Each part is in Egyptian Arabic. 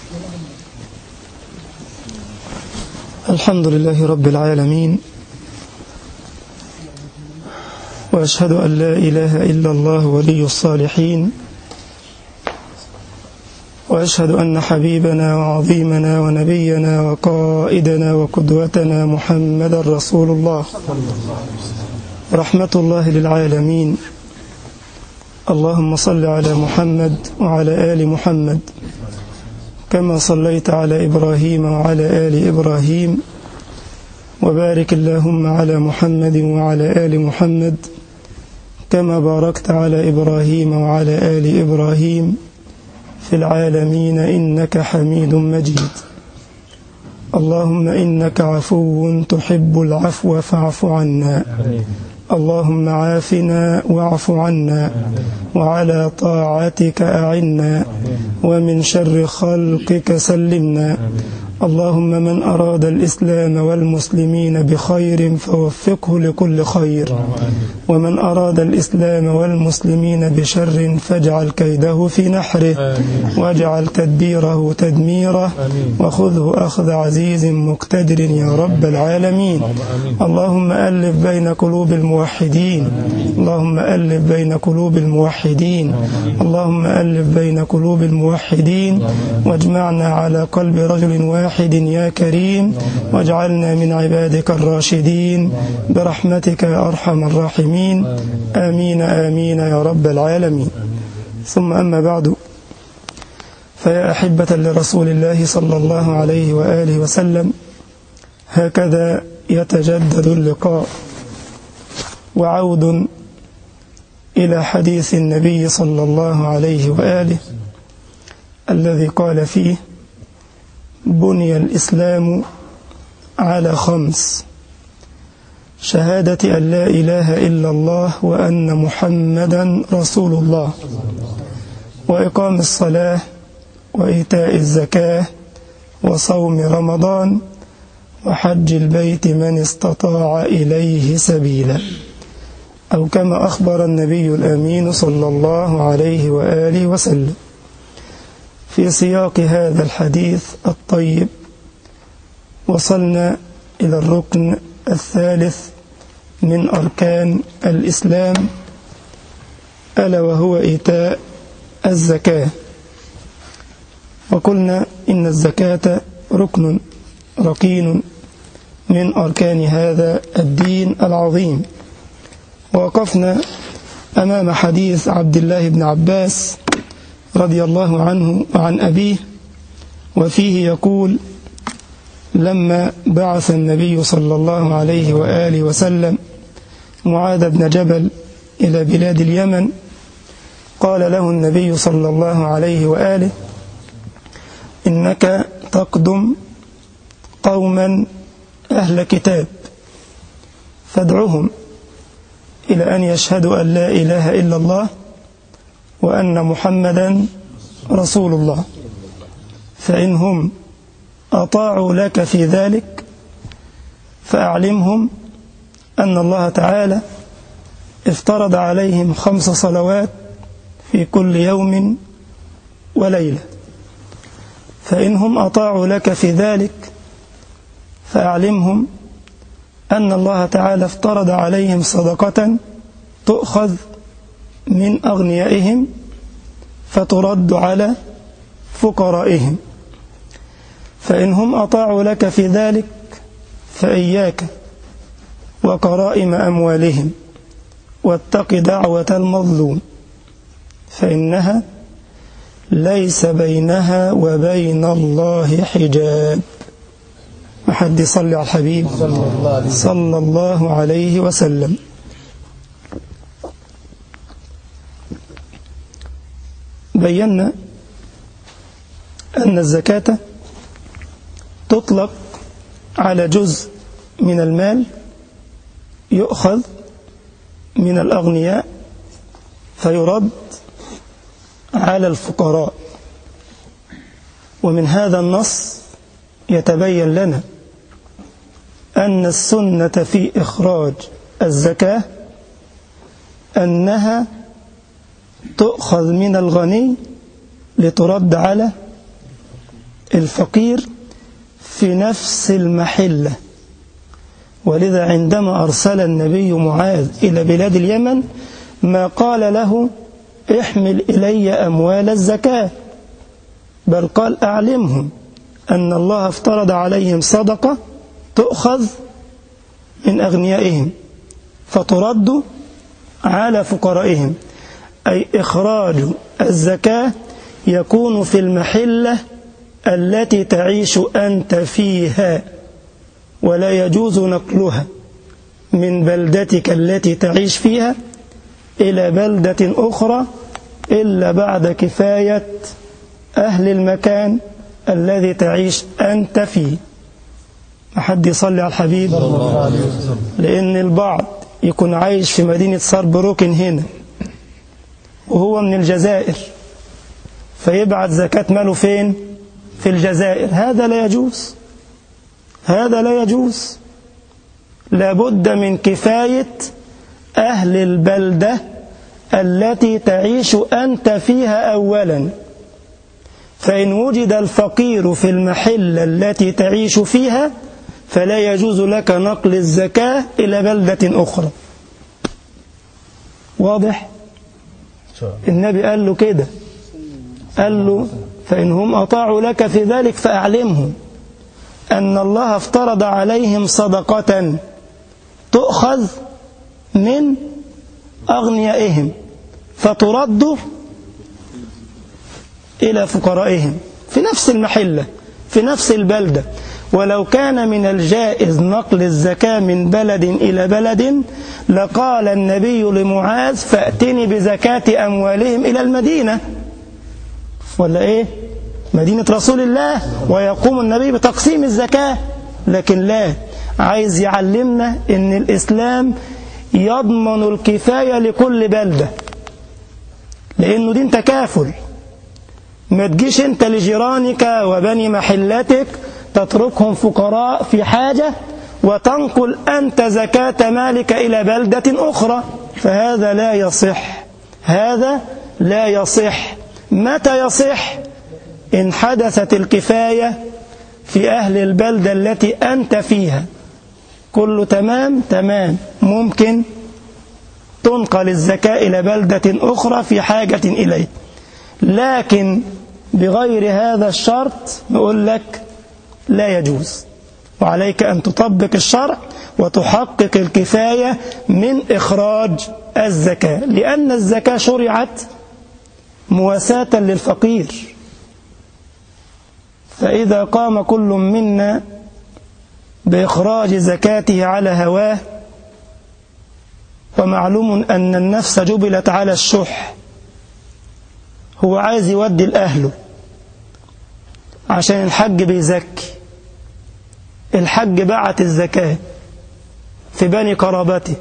الحمد لله رب العالمين وأشهد أن لا إله إلا الله ولي الصالحين وأشهد أن حبيبنا وعظيمنا ونبينا وقائدنا وقدوتنا محمد رسول الله رحمة الله للعالمين اللهم صل على محمد وعلى آل محمد كما صليت على إبراهيم وعلى آل إبراهيم وبارك اللهم على محمد وعلى آل محمد كما باركت على إبراهيم وعلى آل إبراهيم في العالمين إنك حميد مجيد اللهم إنك عفو تحب العفو فاعف عنا اللهم عافنا واعف عنا وعلى طاعتك أعنا ومن شر خلقك سلمنا اللهم من أراد الإسلام والمسلمين بخير فوفقه لكل خير ومن أراد الإسلام والمسلمين بشر فاجعل كيده في نحره واجعل تدبيره تدميره وخذه أخذ عزيز مقتدر يا رب العالمين اللهم ألف بين قلوب الموحدين اللهم ألف بين قلوب الموحدين اللهم ألف بين قلوب الموحدين واجمعنا على قلب رجل واحد واحد يا كريم واجعلنا من عبادك الراشدين برحمتك يا أرحم الراحمين آمين آمين يا رب العالمين ثم أما بعد فيا أحبة لرسول الله صلى الله عليه وآله وسلم هكذا يتجدد اللقاء وعود إلى حديث النبي صلى الله عليه وآله الذي قال فيه بني الإسلام على خمس شهادة أن لا إله إلا الله وأن محمدا رسول الله وإقام الصلاة وإيتاء الزكاة وصوم رمضان وحج البيت من استطاع إليه سبيلا أو كما أخبر النبي الأمين صلى الله عليه وآله وسلم في سياق هذا الحديث الطيب وصلنا إلى الركن الثالث من أركان الإسلام ألا وهو إيتاء الزكاة وقلنا إن الزكاة ركن ركين من أركان هذا الدين العظيم ووقفنا أمام حديث عبد الله بن عباس رضي الله عنه وعن أبيه وفيه يقول لما بعث النبي صلى الله عليه وآله وسلم معاذ بن جبل إلى بلاد اليمن قال له النبي صلى الله عليه وآله إنك تقدم قوما أهل كتاب فادعهم إلى أن يشهدوا أن لا إله إلا الله وأن محمدا رسول الله فإنهم أطاعوا لك في ذلك فأعلمهم أن الله تعالى افترض عليهم خمس صلوات في كل يوم وليلة فإنهم أطاعوا لك في ذلك فأعلمهم أن الله تعالى افترض عليهم صدقة تؤخذ من أغنيائهم فترد على فقرائهم فإنهم أطاعوا لك في ذلك فإياك وكرائم أموالهم واتق دعوة المظلوم فإنها ليس بينها وبين الله حجاب محد صلي على الحبيب صلى الله عليه وسلم بينا أن الزكاة تطلق على جزء من المال يؤخذ من الأغنياء فيرد على الفقراء ومن هذا النص يتبين لنا أن السنة في إخراج الزكاة أنها تؤخذ من الغني لترد على للفقير في نفس المحلة ولذا عندما أرسل النبي معاذ إلى بلاد اليمن ما قال له احمل إلي أموال الزكاة بل قال أعلمهم أن الله افترض عليهم صدقة تؤخذ من أغنيائهم فترد على فقرائهم أي إخراج الزكاة يكون في المحلة التي تعيش أنت فيها ولا يجوز نقلها من بلدتك التي تعيش فيها إلى بلدة أخرى إلا بعد كفاية أهل المكان الذي تعيش أنت فيه أحد يصلي على الحبيب لأن البعض يكون عايش في مدينة صربروكن هنا وهو من الجزائر فيبعت زكاة ماله فين في الجزائر هذا لا يجوز هذا لا يجوز لابد من كفاية أهل البلدة التي تعيش أنت فيها أولا فإن وجد الفقير في المحلة التي تعيش فيها فلا يجوز لك نقل الزكاة إلى بلدة أخرى واضح النبي قال له كده قال له فإن هم أطاعوا لك في ذلك فأعلمهم أن الله افترض عليهم صدقة تؤخذ من أغنيائهم فترد إلى فقرائهم في نفس المحلة في نفس البلدة ولو كان من الجائز نقل الزكاة من بلد إلى بلد لقال النبي لمعاذ فأتني بزكاة أموالهم إلى المدينة ولا إيه مدينة رسول الله ويقوم النبي بتقسيم الزكاة لكن لا عايز يعلمنا ان الإسلام يضمن الكفاية لكل بلدة لأنه دين تكافل ما تجيش انت لجيرانك وبني محلتك تتركهم فقراء في حاجة وتنقل أنت زكاة مالك إلى بلدة أخرى فهذا لا يصح هذا لا يصح متى يصح إن حدثت الكفاية في أهل البلدة التي أنت فيها كله تمام تمام ممكن تنقل الزكاة إلى بلدة أخرى في حاجة إليه لكن بغير هذا الشرط نقول لك لا يجوز وعليك أن تطبق الشرع وتحقق الكفاية من إخراج الزكاة لأن الزكاة شرعت مواساة للفقير فإذا قام كل منا بإخراج زكاته على هواه ومعلوم أن النفس جبلت على الشح هو عايز يودي لأهله عشان الحج بيزكي الحج بعت الزكاة في بني قرابته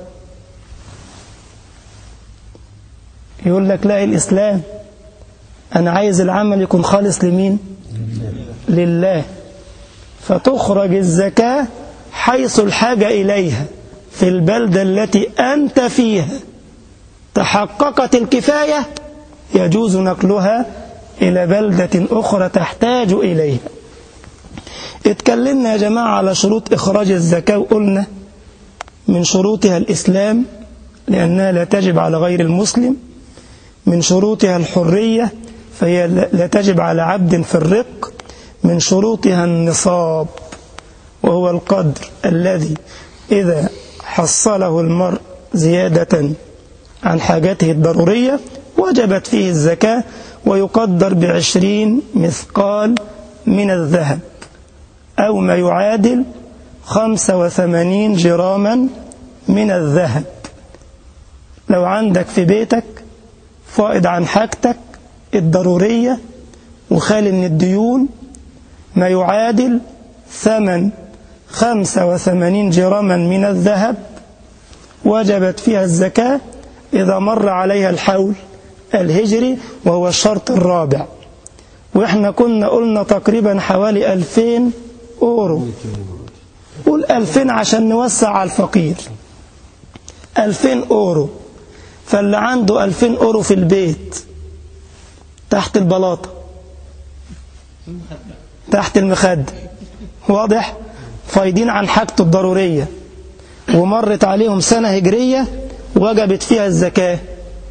يقول لك لا الإسلام أنا عايز العمل يكون خالص لمين لله فتخرج الزكاة حيث الحاجة إليها في البلدة التي أنت فيها تحققت الكفاية يجوز نقلها إلى بلدة أخرى تحتاج إليها اتكلمنا يا جماعة على شروط إخراج الزكاة وقلنا من شروطها الإسلام لأنها لا تجب على غير المسلم من شروطها الحرية فهي لا تجب على عبد في الرق من شروطها النصاب وهو القدر الذي إذا حصله المرء زيادة عن حاجاته الضرورية وجبت فيه الزكاة ويقدر بعشرين مثقال من الذهب أو ما يعادل خمسة وثمانين جراما من الذهب لو عندك في بيتك فائض عن حاجتك الضرورية وخالي من الديون ما يعادل ثمن خمسة وثمانين جراما من الذهب وجبت فيها الزكاة إذا مر عليها الحول الهجري وهو الشرط الرابع وإحنا كنا قلنا تقريبا حوالي ألفين أورو قول ألفين عشان نوسع على الفقير ألفين أورو فاللي عنده ألفين أورو في البيت تحت البلاطة تحت المخدة واضح فايدين عن حاجته الضرورية ومرت عليهم سنة هجرية وجبت فيها الزكاة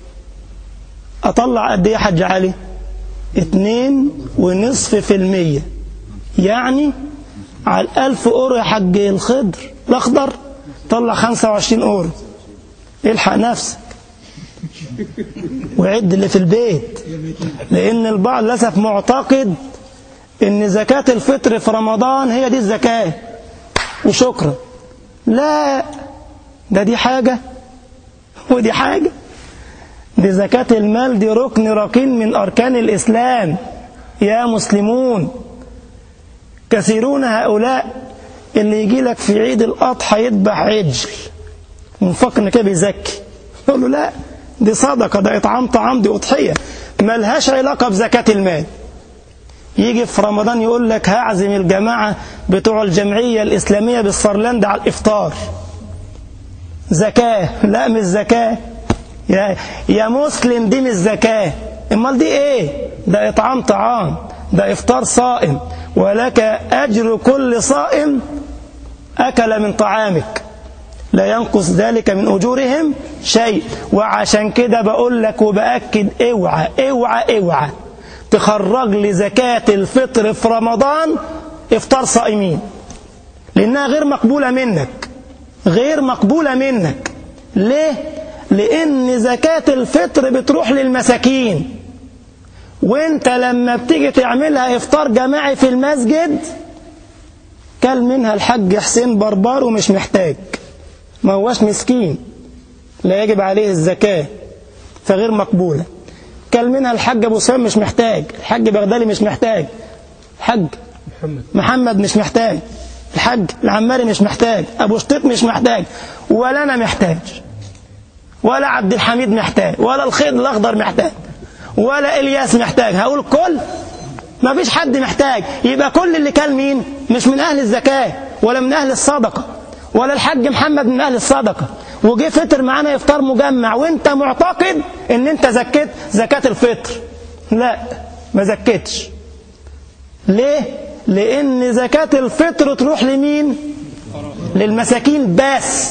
أطلع قد إيه يا حاج علي اتنين ونصف في المية يعني على الألف أورو يا حاج الخضر الأخضر طلع خمسة وعشرين أورو الحق نفسك وعد اللي في البيت لأن البعض للأسف معتقد إن زكاة الفطر في رمضان هي دي الزكاة وشكرا لا ده دي حاجة ودي حاجة دي زكاة المال دي ركن ركين من أركان الإسلام يا مسلمون كثيرون هؤلاء اللي يجي لك في عيد الأضحى يذبح عجل ومفكر إن كده بيزكي يقول له لا دي صدقة ده إطعام طعام دي أضحية ملهاش علاقة بزكاة المال يجي في رمضان يقول لك هعزم الجماعة بتوع الجمعية الإسلامية بالصرلاند على الإفطار زكاة لا مش زكاة يا, يا مسلم دي مش زكاة امال دي ايه ده اطعام طعام ده افطار صائم ولك اجر كل صائم اكل من طعامك لا ينقص ذلك من اجورهم شيء وعشان كده بقول لك وباكد اوعى اوعى اوعى تخرج لي زكاة الفطر في رمضان افطار صائمين لانها غير مقبولة منك غير مقبولة منك ليه لأن زكاة الفطر بتروح للمساكين وانت لما بتيجي تعملها افطار جماعي في المسجد كل منها الحاج حسين بربار ومش محتاج ما هوش مسكين لا يجب عليه الزكاة فغير مقبولة كل منها الحاج ابو سام مش محتاج الحاج بغدادي مش محتاج الحاج محمد محمد مش محتاج الحاج العماري مش محتاج ابو شطيط مش محتاج ولا انا محتاج ولا عبد الحميد محتاج ولا الخيط الاخضر محتاج ولا الياس محتاج هقول كل ما فيش حد محتاج يبقى كل اللي كان مين مش من اهل الزكاه ولا من اهل الصدقه ولا الحاج محمد من اهل الصدقه وجه فطر معانا افطار مجمع وانت معتقد ان انت زكيت زكاه الفطر لا ما زكيتش ليه لان زكاه الفطر تروح لمين للمساكين بس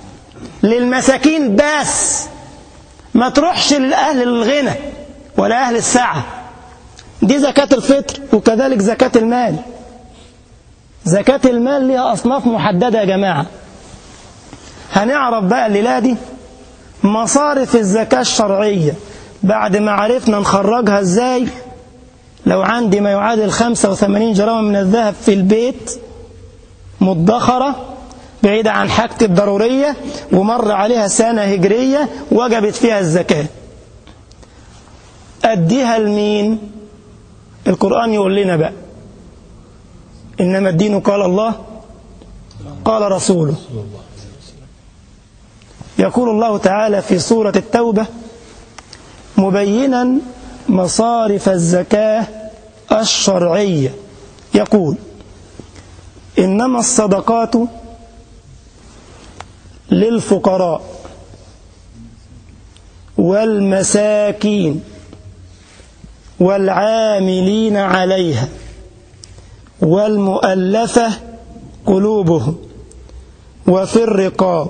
للمساكين بس ما تروحش لأهل الغنى ولا أهل السعة دي زكاة الفطر وكذلك زكاة المال زكاة المال لها أصناف محددة يا جماعة هنعرف بقى الليلة دي مصارف الزكاة الشرعية بعد ما عرفنا نخرجها ازاي لو عندي ما يعادل 85 جرام من الذهب في البيت مدخرة بعيدة عن حاجتي الضرورية ومر عليها سنة هجرية وجبت فيها الزكاة أديها لمين القرآن يقول لنا بقى إنما الدين قال الله قال رسوله يقول الله تعالى في سورة التوبة مبينا مصارف الزكاة الشرعية يقول إنما الصدقات للفقراء والمساكين والعاملين عليها والمؤلفة قلوبهم وفي الرقاب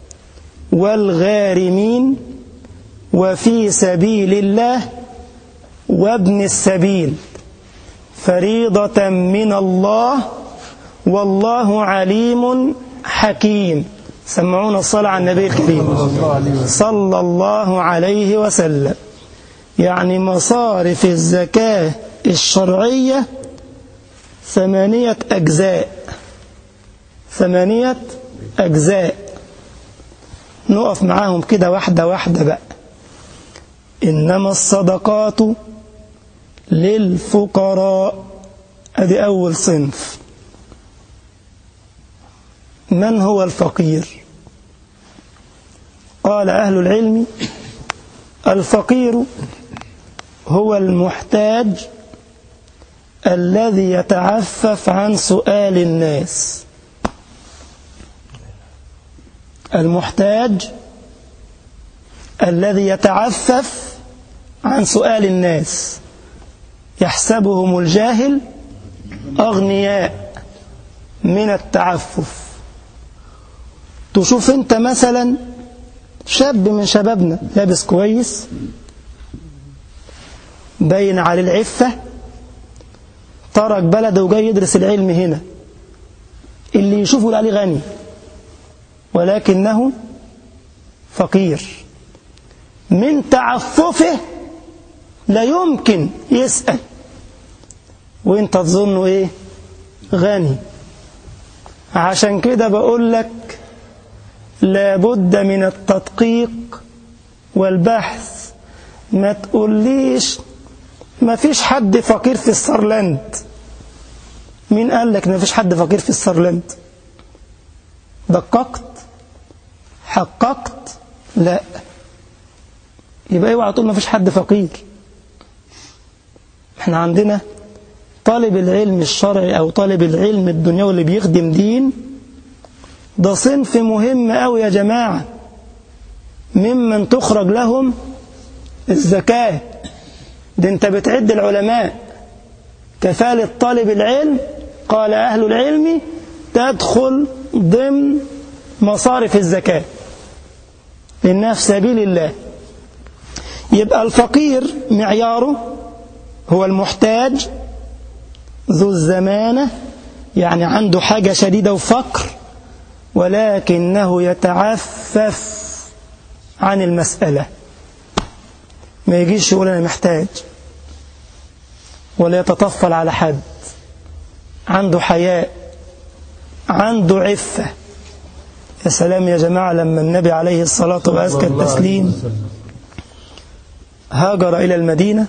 والغارمين وفي سبيل الله وابن السبيل فريضة من الله والله عليم حكيم سمعونا الصلاة على النبي الكريم صلى الله عليه وسلم يعني مصارف الزكاة الشرعية ثمانية أجزاء ثمانية أجزاء نقف معاهم كده واحدة واحدة بقى إنما الصدقات للفقراء أدي أول صنف من هو الفقير قال أهل العلم الفقير هو المحتاج الذي يتعفف عن سؤال الناس المحتاج الذي يتعفف عن سؤال الناس يحسبهم الجاهل أغنياء من التعفف تشوف انت مثلا شاب من شبابنا لابس كويس باين على العفة ترك بلده وجاي يدرس العلم هنا اللي يشوفه يقول عليه غني ولكنه فقير من تعففه لا يمكن يسأل وانت تظنه ايه غني عشان كده بقول لك لابد من التدقيق والبحث ما تقوليش ما فيش حد فقير في السرلند مين قال لك ما فيش حد فقير في السرلند دققت حققت لا يبقى اوعى تقول ما فيش حد فقير احنا عندنا طالب العلم الشرعي او طالب العلم الدنيوي اللي بيخدم دين ده صنف مهم قوي يا جماعة ممن تخرج لهم الزكاة ده انت بتعد العلماء كفالة طالب العلم قال أهل العلم تدخل ضمن مصارف الزكاة لأنها في سبيل الله يبقى الفقير معياره هو المحتاج ذو الزمانة يعني عنده حاجة شديدة وفقر ولكنه يتعفف عن المسألة ما يجيش يقول أنا محتاج ولا يتطفل على حد عنده حياء عنده عفة يا سلام يا جماعة لما النبي عليه الصلاة وأزكى التسليم هاجر إلى المدينة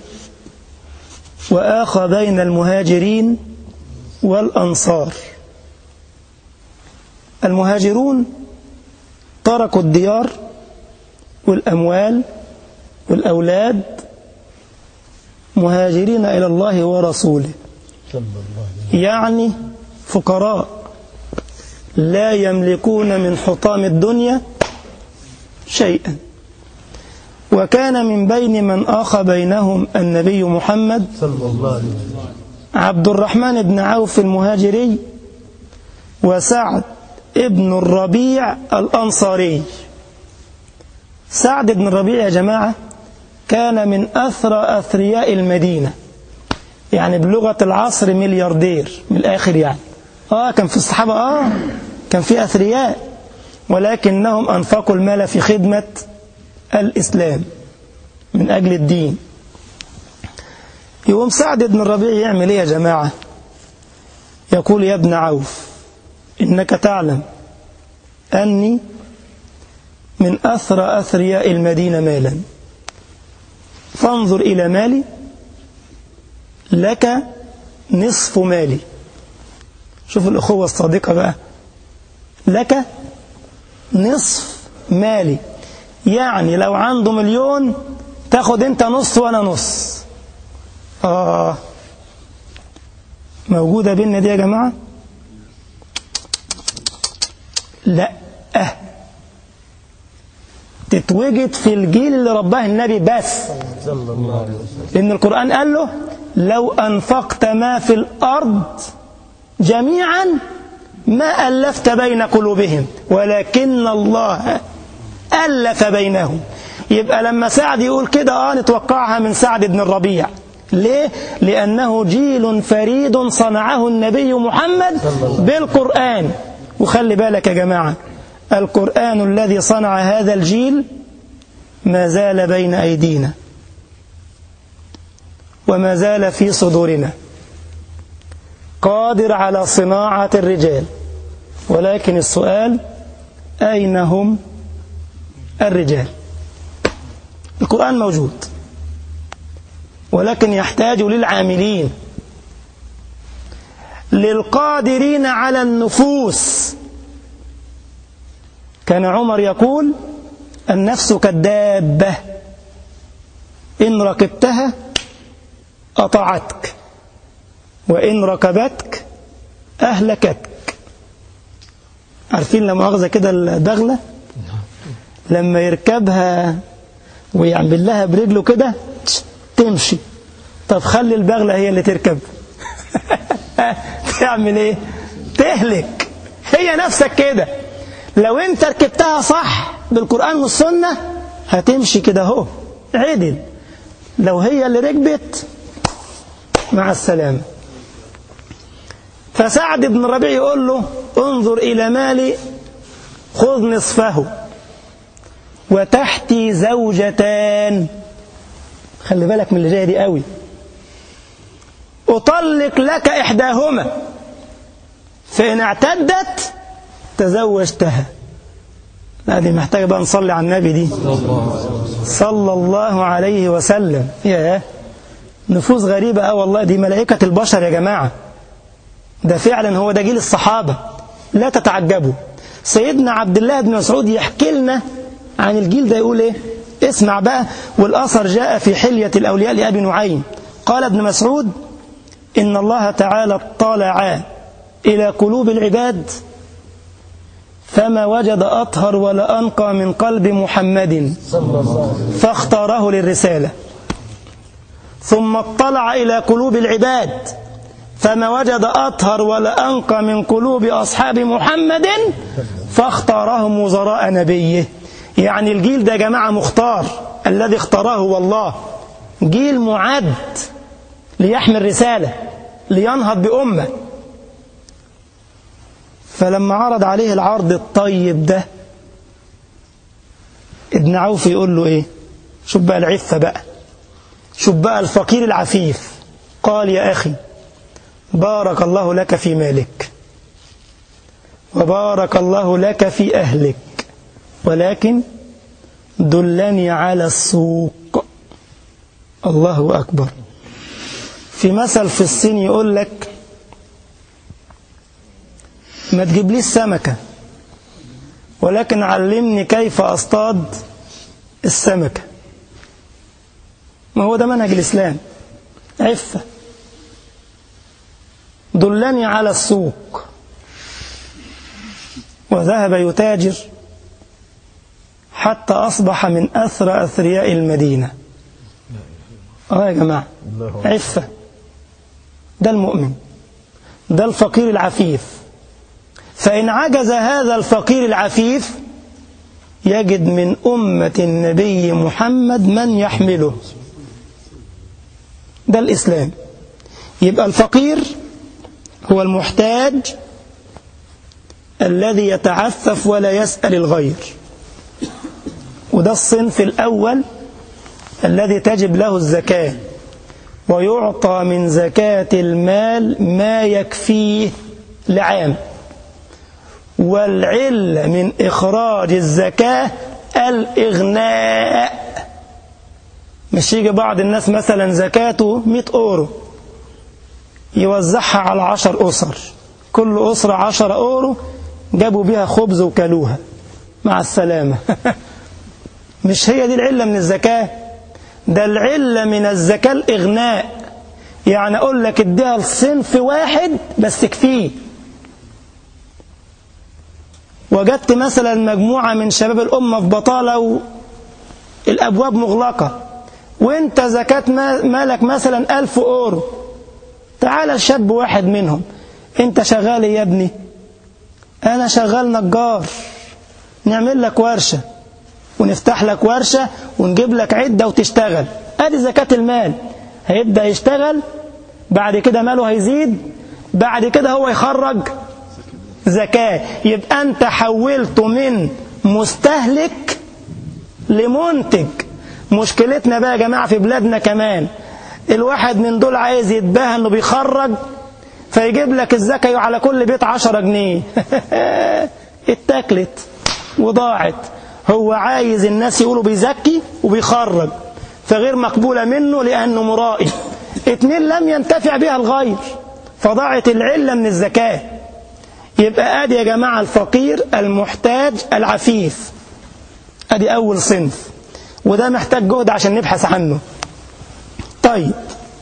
وآخى بين المهاجرين والأنصار المهاجرون تركوا الديار والأموال والأولاد مهاجرين إلى الله ورسوله يعني فقراء لا يملكون من حطام الدنيا شيئا وكان من بين من آخى بينهم النبي محمد صلى الله عليه وسلم عبد الرحمن بن عوف المهاجري وسعد ابن الربيع الأنصاري سعد بن الربيع يا جماعة كان من أثرى أثرياء المدينة يعني بلغة العصر ملياردير من الآخر يعني آه كان في الصحابة آه كان في أثرياء ولكنهم أنفقوا المال في خدمة الإسلام من أجل الدين يقوم سعد بن الربيع يعمل إيه يا جماعة يقول يا ابن عوف إنك تعلم أني من أثرى أثرياء المدينة مالا فانظر إلى مالي لك نصف مالي شوف الأخوة الصادقة بقى لك نصف مالي يعني لو عنده مليون تاخد انت نص وانا نص آه موجودة بيننا دي يا جماعة لا أه. تتوجد في الجيل اللي رباه النبي بس صلى الله عليه وسلم لأن القرآن قال له لو أنفقت ما في الأرض جميعا ما ألفت بين قلوبهم ولكن الله ألف بينهم يبقى لما سعد يقول كده آه نتوقعها من سعد بن الربيع ليه؟ لأنه جيل فريد صنعه النبي محمد بالقرآن وخلي بالك يا جماعة القرآن الذي صنع هذا الجيل ما زال بين أيدينا وما زال في صدورنا قادر على صناعة الرجال ولكن السؤال أين هم الرجال القرآن موجود ولكن يحتاج للعاملين للقادرين على النفوس كان عمر يقول النفس كالدابة إن ركبتها أطعتك وإن ركبتك أهلكتك عارفين لما أخذ كده البغلة لما يركبها ويعمل لها برجله كده تمشي طب خلي البغلة هي اللي تركب تعمل ايه تهلك هي نفسك كده لو انت ركبتها صح بالقرآن والسنة هتمشي كده اهو عدل لو هي اللي ركبت مع السلامة فسعد بن ربيع يقول له انظر إلى مالي خذ نصفه وتحتي زوجتان خلي بالك من اللي جايه دي قوي أطلق لك إحداهما فإن اعتدت تزوجتها لا دي محتاجة بقى نصلي على النبي دي صلى الله عليه وسلم يا نفوس غريبة اه والله دي ملائكة البشر يا جماعة ده فعلا هو ده جيل الصحابة لا تتعجبوا سيدنا عبد الله بن مسعود يحكي لنا عن الجيل ده يقول ايه اسمع بقى والأثر جاء في حلية الأولياء لأبي نعيم قال ابن مسعود إن الله تعالى اطلع إلى قلوب العباد فما وجد أطهر ولا أنقى من قلب محمد فاختاره للرسالة ثم اطلع إلى قلوب العباد فما وجد أطهر ولا أنقى من قلوب أصحاب محمد فاختارهم وزراء نبيه يعني الجيل ده يا جماعة مختار الذي اختاره هو الله جيل معد ليحمل رسالة لينهض بأمة فلما عرض عليه العرض الطيب ده ابن عوف يقول له ايه شوف بقى العفة بقى شوف بقى الفقير العفيف قال يا أخي بارك الله لك في مالك وبارك الله لك في أهلك ولكن دلني على السوق الله أكبر في مثل في الصين يقول لك ما تجيب سمكة ولكن علمني كيف أصطاد السمكة ما هو ده منهج الإسلام عفة دلني على السوق وذهب يتاجر حتى أصبح من أثرى أثرياء المدينة آه يا جماعة عفة ده المؤمن ده الفقير العفيف فإن عجز هذا الفقير العفيف يجد من أمة النبي محمد من يحمله ده الإسلام يبقى الفقير هو المحتاج الذي يتعفف ولا يسأل الغير وده الصنف الأول الذي تجب له الزكاة ويعطى من زكاة المال ما يكفيه لعام والعلة من إخراج الزكاة الإغناء مش يجي بعض الناس مثلا زكاته 100 أورو يوزعها على عشر أسر كل أسرة عشر أورو جابوا بيها خبز وكلوها مع السلامة مش هي دي العلة من الزكاة ده العلة من الزكاة الإغناء يعني أقول لك اديها لصنف واحد بس تكفيه وجدت مثلا مجموعة من شباب الأمة في بطالة والأبواب مغلقة وانت زكاة مالك مثلا ألف أورو تعال الشاب واحد منهم انت شغال يا ابني انا شغال نجار نعمل لك ورشة ونفتح لك ورشة ونجيب لك عدة وتشتغل ادي زكاة المال هيبدأ يشتغل بعد كده ماله هيزيد بعد كده هو يخرج زكاة يبقى انت حولته من مستهلك لمنتج مشكلتنا بقى يا جماعة في بلادنا كمان الواحد من دول عايز يتباهى انه بيخرج فيجيب لك الزكاة على كل بيت عشرة جنيه اتاكلت وضاعت هو عايز الناس يقولوا بيزكي وبيخرج فغير مقبولة منه لأنه مرائي اتنين لم ينتفع بها الغير فضاعت العلة من الزكاة يبقى ادي يا جماعة الفقير المحتاج العفيف ادي أول صنف وده محتاج جهد عشان نبحث عنه طيب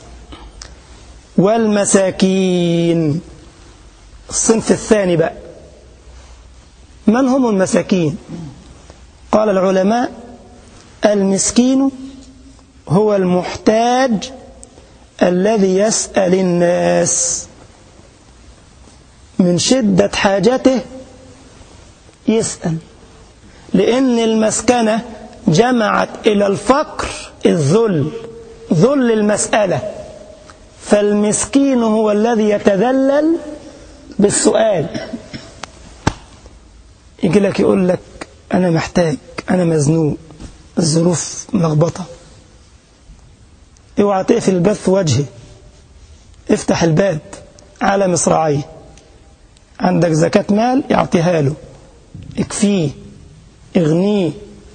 والمساكين الصنف الثاني بقى من هم المساكين قال العلماء المسكين هو المحتاج الذي يسأل الناس من شدة حاجته يسأل لأن المسكنة جمعت إلى الفقر الذل ذل المسألة فالمسكين هو الذي يتذلل بالسؤال يجي لك يقول لك أنا محتاج أنا مزنوق الظروف ملخبطة اوعى تقفل الباب في وجهي افتح الباب على مصراعيه عندك زكاة مال يعطيها له اكفيه اغنيه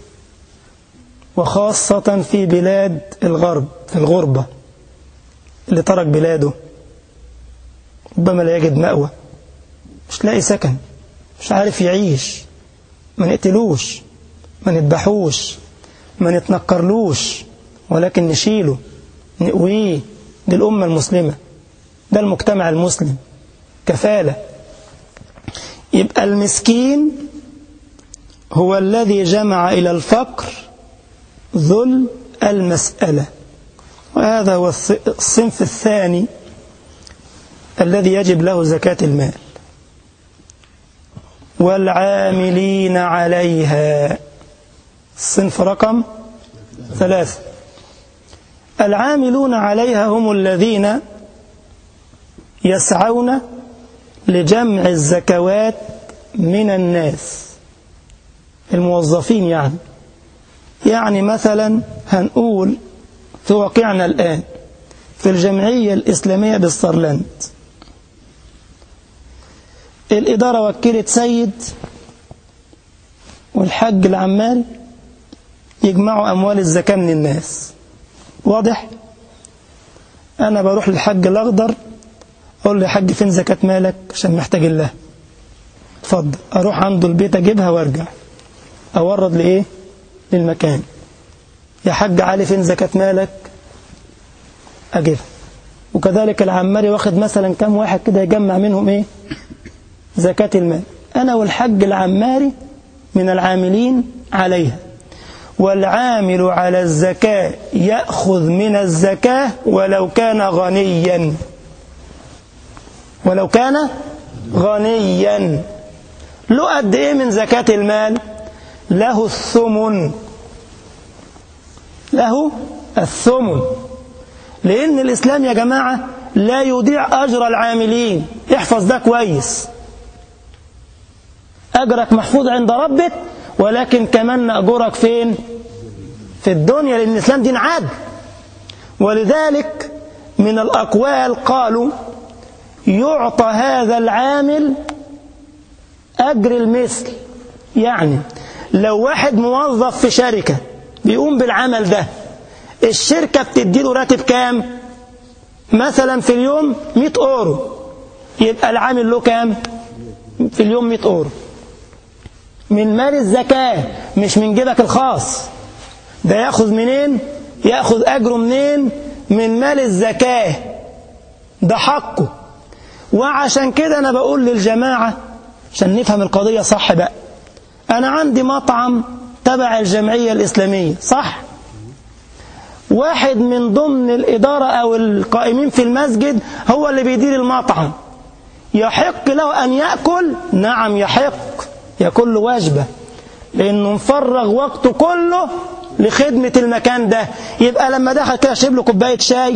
وخاصة في بلاد الغرب في الغربة اللي ترك بلاده ربما لا يجد مأوى مش لاقي سكن مش عارف يعيش ما نقتلوش ما نذبحوش ما نتنكرلوش ولكن نشيله نقويه دي الأمة المسلمة ده المجتمع المسلم كفالة يبقى المسكين هو الذي جمع إلى الفقر ذل المسألة وهذا هو الصنف الثاني الذي يجب له زكاة المال والعاملين عليها الصنف رقم ثلاثة العاملون عليها هم الذين يسعون لجمع الزكوات من الناس الموظفين يعني يعني مثلا هنقول في واقعنا الآن في الجمعية الإسلامية بالصرلند الإدارة وكلت سيد والحج العمال يجمعوا أموال الزكاة من الناس واضح أنا بروح للحج الأخضر أقول له يا حج فين زكاة مالك عشان محتاج الله اتفضل أروح عنده البيت أجيبها وأرجع أورد لإيه للمكان يا حج علي فين زكاة مالك أجيبها وكذلك العماري واخد مثلا كم واحد كده يجمع منهم إيه زكاة المال أنا والحج العماري من العاملين عليها والعامل على الزكاة يأخذ من الزكاة ولو كان غنيا ولو كان غنيا له قد إيه من زكاة المال له الثمن له الثمن لأن الإسلام يا جماعة لا يضيع أجر العاملين احفظ ده كويس أجرك محفوظ عند ربك ولكن كمان أجرك فين في الدنيا لأن الإسلام دين عدل ولذلك من الأقوال قالوا يعطى هذا العامل أجر المثل يعني لو واحد موظف في شركة بيقوم بالعمل ده الشركة بتديله راتب كام مثلا في اليوم 100 أورو يبقى العامل له كام في اليوم 100 أورو من مال الزكاة مش من جيبك الخاص ده يأخذ منين يأخذ أجره منين من مال الزكاة ده حقه وعشان كده أنا بقول للجماعة عشان نفهم القضية صح بقى أنا عندي مطعم تبع الجمعية الإسلامية صح واحد من ضمن الإدارة أو القائمين في المسجد هو اللي بيدير المطعم يحق له أن يأكل نعم يحق يأكل له وجبة لأنه مفرغ وقته كله لخدمة المكان ده يبقى لما دخل كده شرب له كوباية شاي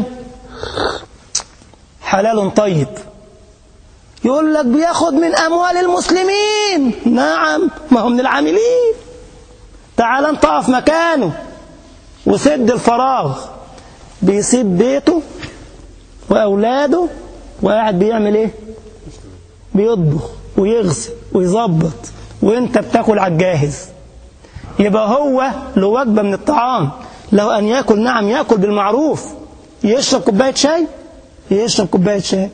حلال طيب يقول لك بياخد من أموال المسلمين نعم ما هو من العاملين تعال انت اقف مكانه وسد الفراغ بيسيب بيته وأولاده وقاعد بيعمل ايه بيطبخ ويغسل ويظبط وانت بتاكل على الجاهز يبقى هو له وجبة من الطعام له أن يأكل نعم يأكل بالمعروف يشرب كوباية شاي يشرب كوباية شاي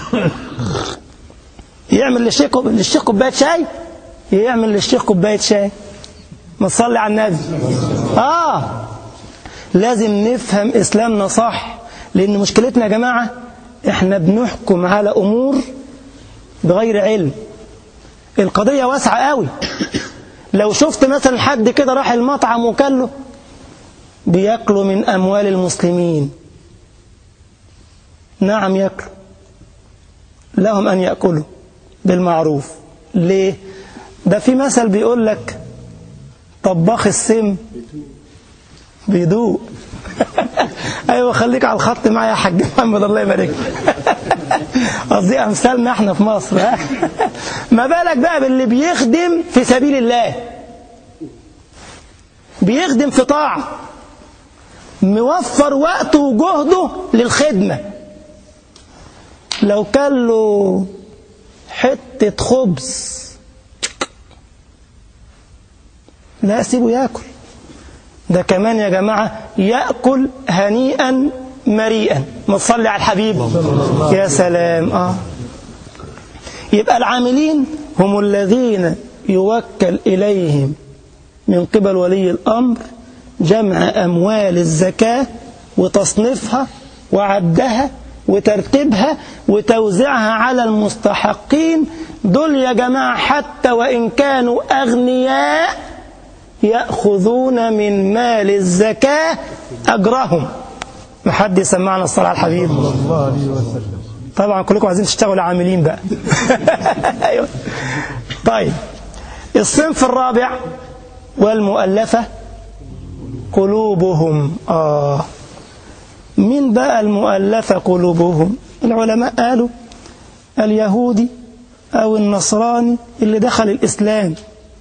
يعمل للشيخ للشيخ كوباية شاي يعمل للشيخ كوباية شاي ما تصلي على النبي آه لازم نفهم إسلامنا صح لأن مشكلتنا يا جماعة إحنا بنحكم على أمور بغير علم القضية واسعة قوي لو شفت مثلا حد كده راح المطعم وكله بياكلوا من أموال المسلمين نعم ياكلوا لهم أن يأكلوا بالمعروف ليه ده في مثل بيقول لك طباخ السم بيدوق ايوه خليك على الخط معايا يا حاج محمد الله يبارك قصدي امثالنا احنا في مصر ها ما بالك بقى باللي بيخدم في سبيل الله بيخدم في طاعه موفر وقته وجهده للخدمه لو كان له حته خبز لا سيبه ياكل ده كمان يا جماعة يأكل هنيئا مريئا ما تصلي على الحبيب يا سلام آه يبقى العاملين هم الذين يوكل إليهم من قبل ولي الأمر جمع أموال الزكاة وتصنيفها وعدها وترتيبها وتوزيعها على المستحقين دول يا جماعة حتى وإن كانوا أغنياء يأخذون من مال الزكاة أجرهم ما حد يسمعنا الصلاة على الحبيب الله عليه وسلم طبعا كلكم عايزين تشتغلوا عاملين بقى أيوة. طيب الصنف الرابع والمؤلفة قلوبهم آه مين بقى المؤلفة قلوبهم العلماء قالوا اليهودي أو النصراني اللي دخل الإسلام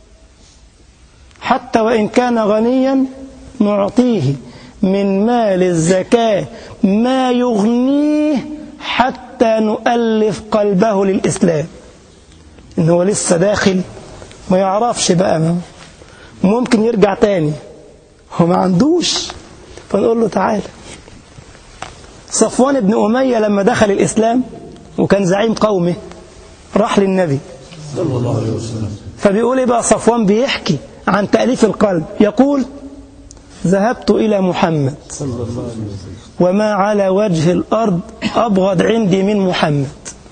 حتى وإن كان غنيا نعطيه من مال الزكاة ما يغنيه حتى نؤلف قلبه للإسلام إن هو لسه داخل ما يعرفش بقى ما. ممكن يرجع تاني هو ما عندوش فنقول له تعالى صفوان بن أمية لما دخل الإسلام وكان زعيم قومه راح للنبي صلى الله عليه وسلم فبيقول ايه بقى صفوان بيحكي عن تأليف القلب يقول ذهبت إلى محمد صلى الله عليه وسلم وما على وجه الأرض أبغض عندي من محمد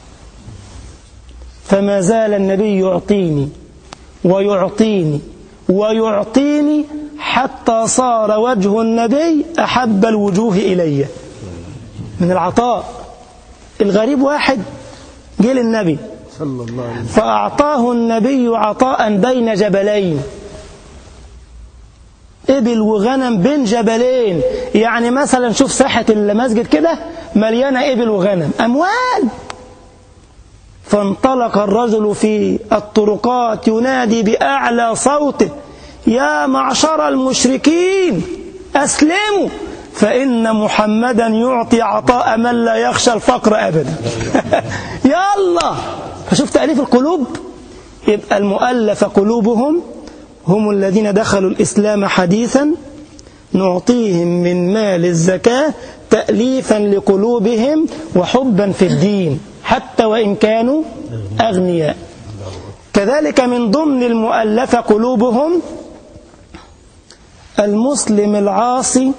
فما زال النبي يعطيني ويعطيني ويعطيني حتى صار وجه النبي أحب الوجوه إلي من العطاء الغريب واحد جه للنبي صلى الله عليه وسلم فأعطاه النبي عطاء بين جبلين إبل وغنم بين جبلين يعني مثلا شوف ساحة المسجد كده مليانة إبل وغنم أموال فانطلق الرجل في الطرقات ينادي بأعلى صوته يا معشر المشركين أسلموا فإن محمدا يعطي عطاء من لا يخشى الفقر أبدا يلا فشوف تأليف القلوب يبقى المؤلف قلوبهم هم الذين دخلوا الإسلام حديثا نعطيهم من مال الزكاة تأليفا لقلوبهم وحبا في الدين حتى وإن كانوا أغنياء كذلك من ضمن المؤلفة قلوبهم المسلم العاصي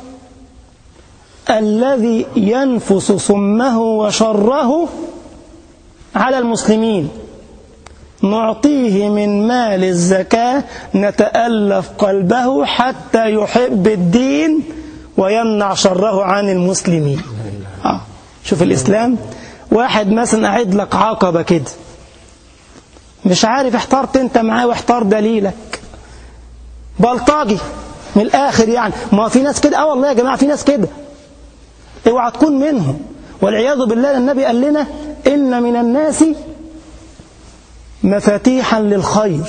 الذي ينفس سمه وشره على المسلمين نعطيه من مال الزكاة نتألف قلبه حتى يحب الدين ويمنع شره عن المسلمين آه. شوف الإسلام واحد مثلا قاعد لك عقبة كده مش عارف احترت انت معاه واحتار دليلك بلطجي من الآخر يعني ما في ناس كده اه والله يا جماعة في ناس كده اوعى تكون منهم والعياذ بالله النبي قال لنا إن من الناس مفاتيحا للخير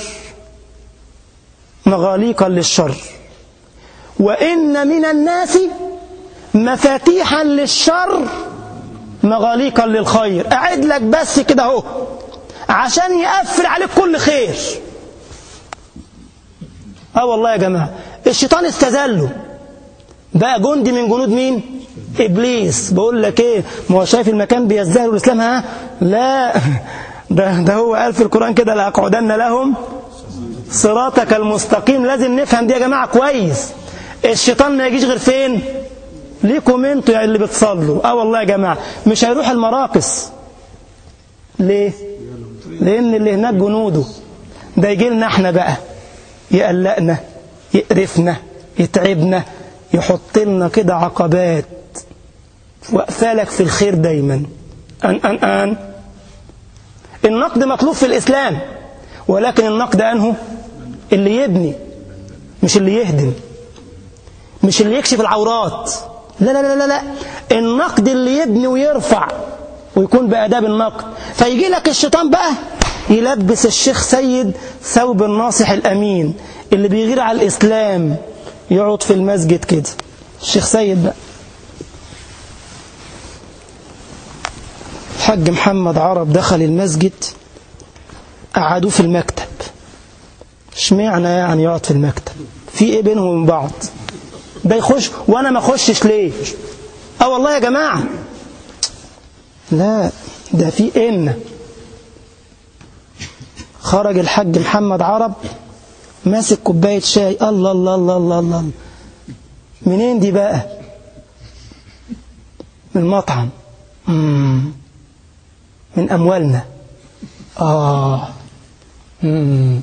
مغاليقا للشر وإن من الناس مفاتيحا للشر مغاليقا للخير أعد لك بس كده اهو عشان يقفل عليك كل خير اه والله يا جماعة الشيطان استذله بقى جندي من جنود مين إبليس بقول لك إيه ما هو شايف المكان بيزدهر الإسلام ها لا ده, ده هو قال في القرآن كده لأقعدن لهم صراطك المستقيم لازم نفهم دي يا جماعة كويس الشيطان ما يجيش غير فين ليكم انتوا يا اللي بتصلوا اه والله يا جماعة مش هيروح المراقص ليه لأن اللي هناك جنوده ده يجي لنا احنا بقى يقلقنا يقرفنا يتعبنا يحط لنا كده عقبات واقفالك في الخير دايما أن أن أن النقد مطلوب في الإسلام ولكن النقد أنه اللي يبني مش اللي يهدم مش اللي يكشف العورات لا لا لا لا لا النقد اللي يبني ويرفع ويكون بآداب النقد فيجي لك الشيطان بقى يلبس الشيخ سيد ثوب الناصح الأمين اللي بيغير على الإسلام يقعد في المسجد كده الشيخ سيد بقى الحاج محمد عرب دخل المسجد قعدوه في المكتب اشمعنى يعني يقعد في المكتب في ايه بينهم وبين بعض ده يخش وانا ما اخشش ليه اه والله يا جماعه لا ده في ان خرج الحاج محمد عرب ماسك كوبايه شاي الله الله الله الله الله منين دي بقى من المطعم مم. من اموالنا اه مم.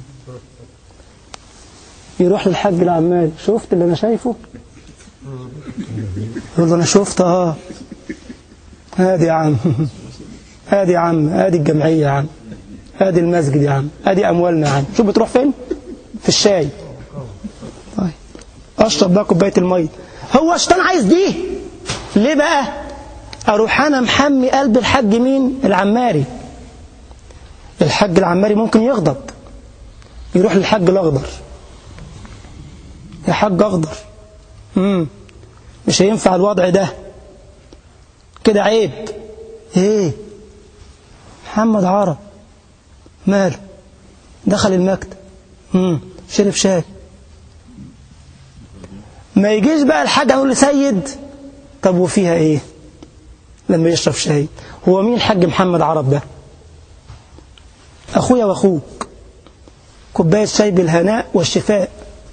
يروح للحاج العمال شفت اللي انا شايفه يقول له انا شفت اه هادي يا عم هادي يا عم هادي الجمعيه يا عم هادي المسجد يا عم هادي اموالنا يا عم شوف بتروح فين في الشاي طيب اشرب بقى كوبايه الميه هو الشيطان عايز دي ليه بقى اروح انا محمي قلب الحاج مين العماري الحاج العماري ممكن يغضب يروح للحاج الاخضر يا حاج اخضر امم مش هينفع الوضع ده كده عيب ايه محمد عرب ماله دخل المكتب امم شرب شاي ما يجيش بقى الحاج اقول لسيد طب وفيها ايه لما يشرب شاي هو مين الحاج محمد عرب ده اخويا واخوك كوبايه شاي بالهناء والشفاء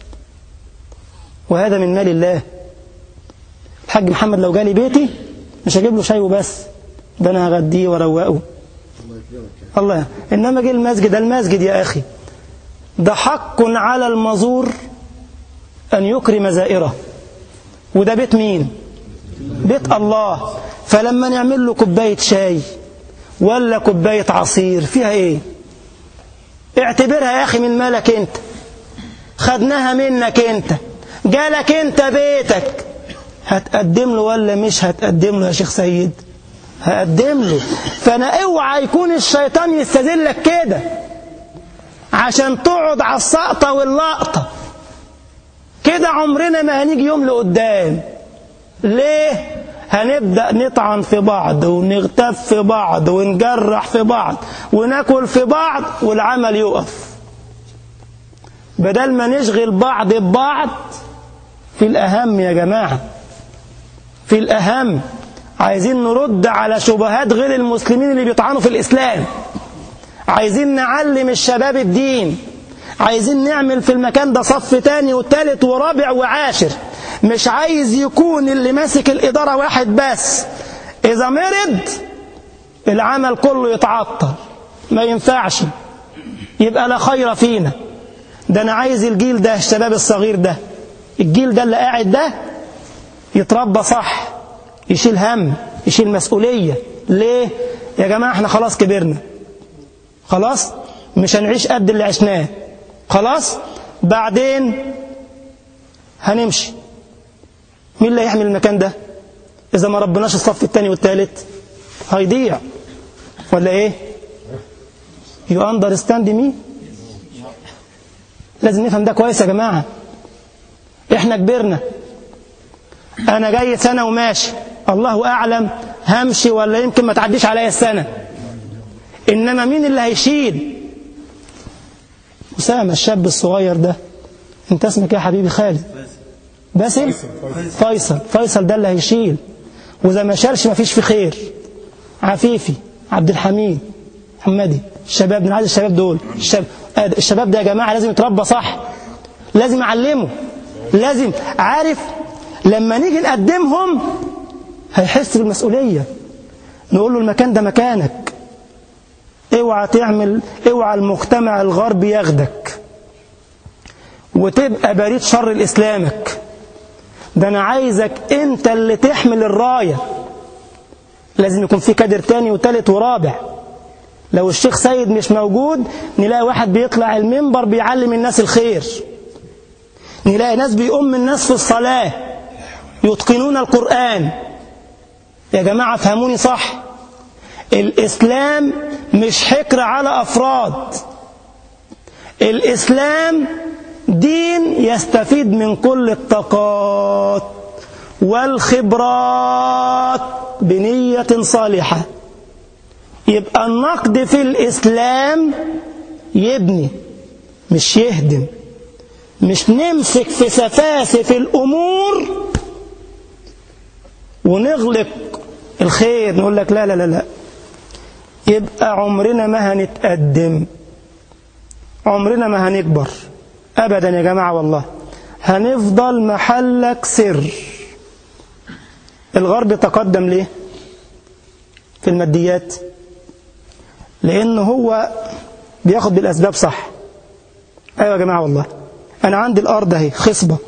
وهذا من مال الله الحاج محمد لو جالي بيتي مش هجيب له شاي وبس ده انا هغديه واروقه الله انما جه المسجد ده المسجد يا اخي ده حق على المزور ان يكرم زائره وده بيت مين بيت الله فلما نعمل له كوبايه شاي ولا كوبايه عصير فيها ايه اعتبرها يا اخي من مالك انت خدناها منك انت جالك انت بيتك هتقدم له ولا مش هتقدم له يا شيخ سيد هقدم له فانا اوعى يكون الشيطان يستذلك كده عشان تقعد على السقطة واللقطة كده عمرنا ما هنيجي يوم لقدام ليه هنبدأ نطعن في بعض ونغتاب في بعض ونجرح في بعض وناكل في بعض والعمل يقف بدل ما نشغل بعض ببعض في الأهم يا جماعة في الأهم عايزين نرد على شبهات غير المسلمين اللي بيطعنوا في الإسلام عايزين نعلم الشباب الدين عايزين نعمل في المكان ده صف تاني وتالت ورابع وعاشر مش عايز يكون اللي ماسك الإدارة واحد بس إذا مرض العمل كله يتعطل ما ينفعش يبقى لا خير فينا ده أنا عايز الجيل ده الشباب الصغير ده الجيل ده اللي قاعد ده يتربى صح يشيل هم يشيل مسؤولية ليه يا جماعة احنا خلاص كبرنا خلاص مش هنعيش قد اللي عشناه خلاص بعدين هنمشي مين اللي هيحمل المكان ده إذا ما ربناش الصف الثاني والثالث هيضيع ولا إيه you understand me لازم نفهم ده كويس يا جماعة إحنا كبرنا أنا جاي سنة وماشي الله أعلم همشي ولا يمكن ما تعديش عليا السنة إنما مين اللي هيشيل أسامة الشاب الصغير ده أنت اسمك يا حبيبي خالد باسم فيصل فيصل ده اللي هيشيل وإذا ما شالش ما فيش في خير عفيفي عبد الحميد محمدي الشباب من عايز الشباب دول الشباب, الشباب ده يا جماعة لازم يتربى صح لازم أعلمه لازم عارف لما نيجي نقدمهم هيحس بالمسؤولية نقول له المكان ده مكانك اوعى تعمل اوعى المجتمع الغربي ياخدك وتبقى بريد شر لإسلامك ده أنا عايزك أنت اللي تحمل الراية لازم يكون في كادر تاني وتالت ورابع لو الشيخ سيد مش موجود نلاقي واحد بيطلع المنبر بيعلم الناس الخير نلاقي ناس بيقوم الناس في الصلاة يتقنون القرآن يا جماعة فهموني صح الإسلام مش حكر على أفراد الإسلام دين يستفيد من كل الطاقات والخبرات بنية صالحة يبقى النقد في الإسلام يبني مش يهدم مش نمسك في سفاسف الأمور ونغلق الخير نقول لك لا لا لا لا يبقى عمرنا ما هنتقدم عمرنا ما هنكبر أبدا يا جماعة والله هنفضل محلك سر الغرب تقدم ليه في الماديات لأنه هو بياخد بالأسباب صح أيوة يا جماعة والله أنا عندي الأرض أهي خصبة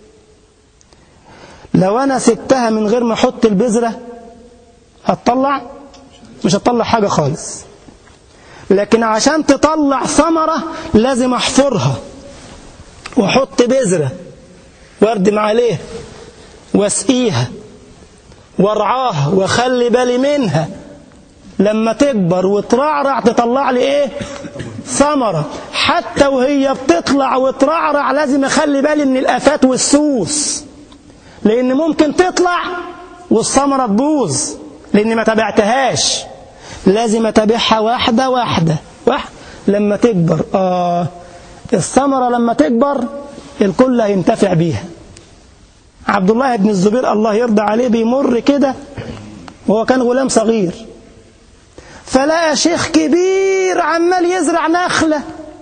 لو أنا سبتها من غير ما أحط البذرة هتطلع مش هتطلع حاجة خالص لكن عشان تطلع ثمرة لازم أحفرها وأحط بذرة واردم عليها واسقيها وارعاها واخلي بالي منها لما تكبر وترعرع تطلع لي ايه ثمرة حتى وهي بتطلع وترعرع لازم اخلي بالي من الافات والسوس لان ممكن تطلع والثمرة تبوظ لاني ما تابعتهاش لازم اتابعها واحدة واحدة واحدة لما تكبر اه الثمرة لما تكبر الكل هينتفع بيها عبد الله بن الزبير الله يرضى عليه بيمر كده وهو كان غلام صغير فلقى شيخ كبير عمال يزرع نخلة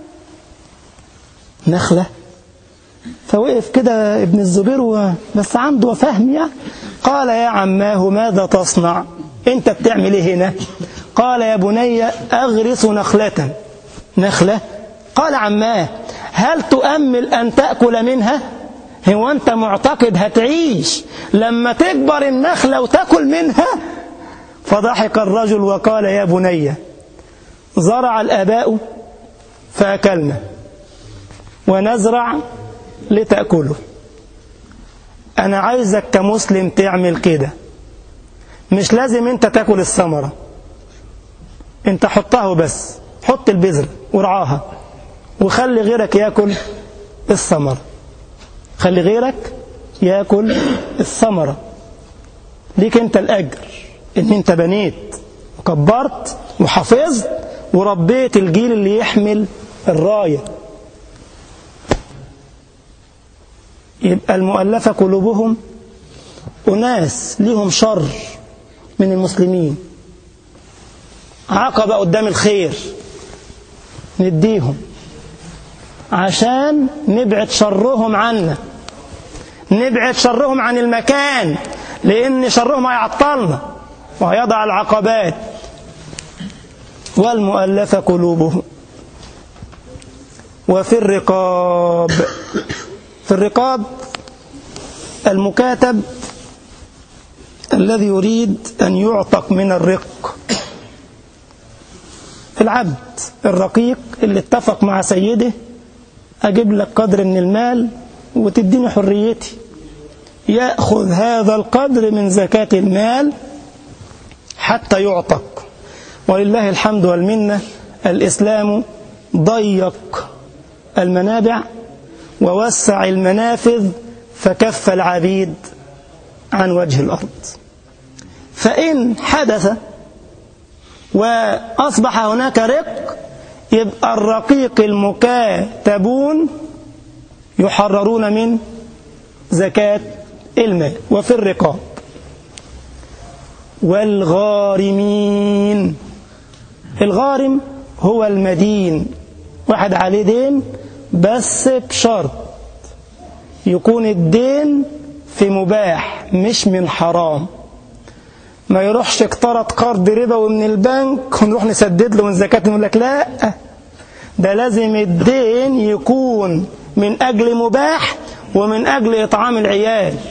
نخلة فوقف كده ابن الزبير و... بس عنده فهم يعني قال يا عماه ماذا تصنع انت بتعمل ايه هنا قال يا بني اغرس نخلة نخلة قال عماه هل تؤمل ان تأكل منها هو أنت معتقد هتعيش لما تكبر النخلة وتأكل منها فضحك الرجل وقال يا بني زرع الآباء فأكلنا ونزرع لتأكله أنا عايزك كمسلم تعمل كده مش لازم أنت تأكل الثمرة أنت حطها بس حط البذرة وارعاها وخلي غيرك يأكل الثمره خلي غيرك ياكل الثمرة ليك انت الأجر ان انت بنيت وكبرت وحفظت وربيت الجيل اللي يحمل الراية يبقى المؤلفة قلوبهم أناس ليهم شر من المسلمين عقبة قدام الخير نديهم عشان نبعد شرهم عنا نبعد شرهم عن المكان لأن شرهم هيعطلنا وهيضع العقبات والمؤلفة قلوبهم وفي الرقاب في الرقاب المكاتب الذي يريد أن يعتق من الرق العبد الرقيق اللي اتفق مع سيده أجيب لك قدر من المال وتديني حريتي يأخذ هذا القدر من زكاة المال حتى يعتق ولله الحمد والمنة الإسلام ضيق المنابع ووسع المنافذ فكف العبيد عن وجه الأرض فإن حدث وأصبح هناك رق يبقى الرقيق المكاتبون يحررون من زكاة المال وفي الرقاب والغارمين الغارم هو المدين واحد عليه دين بس بشرط يكون الدين في مباح مش من حرام ما يروحش اقترض قرض ربوي من البنك ونروح نسدد له من زكاة يقول لك لا ده لازم الدين يكون من أجل مباح ومن أجل إطعام العيال